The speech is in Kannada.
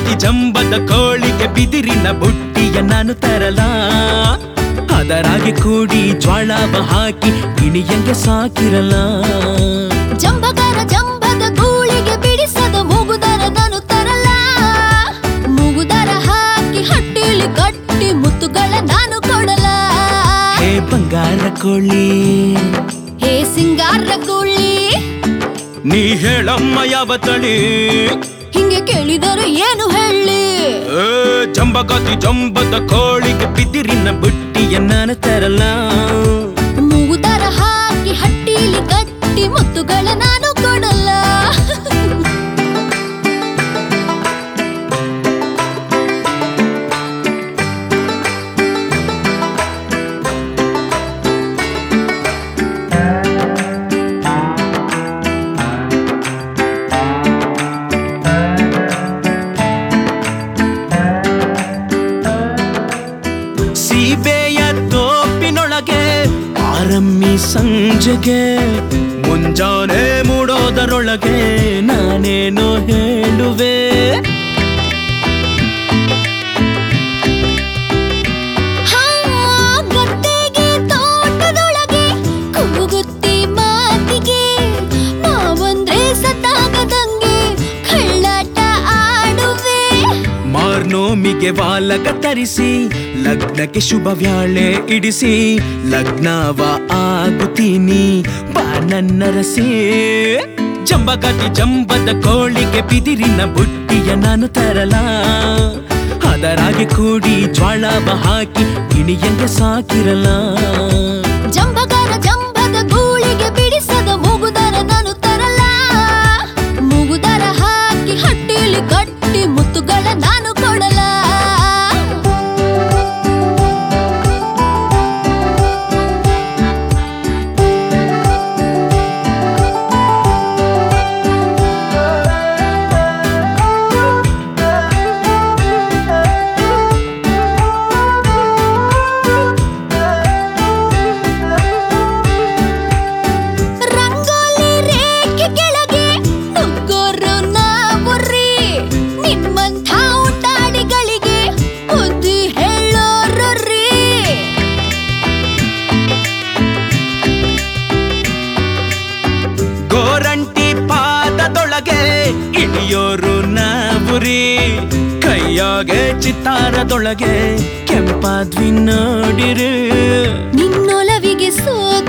ಜಂಬಗತಿ ಜಂಬದ ಕೋಳಿಗೆ ಬಿದಿರಿನ ಬುಟ್ಟಿಯ ನಾನು ತರಲ ಅದರಾಗೆ ಕೂಡಿ ಜ್ವಾಳವ ಹಾಕಿ ಗಿಣಿಯಂಗೆ ಸಾಕಿರಲ್ಲ ಜಂಬಗರ ಜಂಬದ ಗೂಳಿಗೆ ಬಿಡಿಸದ ಮೂಗುದರ ನಾನು ತರಲ್ಲ ಮೂಗುದರ ಹಾಕಿ ಹಟ್ಟಿಲಿ ಕಟ್ಟಿ ಮುತ್ತುಗಳ ನಾನು ಕೊಡಲ ಹೇ ಬಂಗಾರ ಕೋಳಿ ಹೇ ಸಿಂಗಾರ ಗೂಳಿ ನೀ ಹೇಳಮ್ಮ ಯಾವ ತಳಿ ಹಿಂಗೆ ಕೇಳಿದರು ಏನು ಹೇಳಿ ಏ, ಜಂಬಗತಿ ಜಂಬದ ಕೋಳಿಗೆ ಬಿದಿರಿನ ಬುಟ್ಟಿಯ ನಾನು ತರಲ್ಲ ಮೂಗುದರ ಹಾಕಿ ಹಟ್ಟಿಲಿ ಕಟ್ಟಿ ಮುತ್ತುಗಳ ನಾನು ಕೊಡಲ್ಲ ಸೀಬೆಯ ತೋಪಿನೊಳಗೆ ಆರಮ್ಮಿ ಸಂಜೆಗೆ ಮುಂಜಾನೆ ಮೂಡೋದರೊಳಗೆ ನಾನೇನು ಹೇಳುವೆ ಹಾ, ಗದ್ದೆಗೆ ತೋಟದೊಳಗೆ ಕೂಗುತ್ತಿ ಮಾತಿಗೆ ನಾವಂದ್ರೆ ಸತ್ತಾಗದಂಗೆ ಕಳ್ಳಾಟ ಆಡುವೆ ಮಾರ್ನೋಮಿಗೆ ವಾಲಕ ತರಿಸಿ ಲಗ್ನಕ್ಕೆ ಶುಭ ವ್ಯಾಳೆ ಇಡಿಸಿ ಲಗ್ನವ ಆಗುತ್ತೀನಿ ಬಾ ನನ್ನ ರಸಿ ಜಂಬಗತಿ ಜಂಬದ ಕೋಳಿಗೆ ಬಿದಿರಿನ ಬುಟ್ಟಿಯ ನಾನು ತರಲ ಅದರಾಗೆ ಕೂಡಿ ಜ್ವಾಳವ ಹಾಕಿ ಗಿಣಿಯಂಗೆ ಸಾಕಿರಲ್ಲ ಜಂಬಗರ ಜಂಬದ ಗೂಳಿಗೆ ಬಿಡಿಸದ ಮೂಗುದರ ನಾನು ತರಲ್ಲ ಮೂಗುದರ ಹಾಕಿ ಹಟ್ಟಿಲಿ ಕಟ್ಟಿ ಮುತ್ತುಗಳ ನಾನು ಕೊಡಲ ರಂಗೋಲಿ ರೇಖೆ ಕೆಳಗೆ ನುಗ್ಗೋರು ನಾವು ರೀ ನಿಮ್ಮಂಥ ಉಂಟಾಡಿಗಳಿಗೆ ಬುದ್ಧಿ ಹೇಳೋರು ರೀ ಗೋರಂಟಿ ಪಾದದೊಳಗೆ ಇಳಿಯೋರು ನಾವು ರೀ ಕೈಯಾಗೆ ಚಿತ್ತಾರದೊಳಗೆ ಕೆಂಪಾದ್ವಿ ನೋಡಿರು ನಿನ್ನೊಲವಿಗೆ ಸೋತ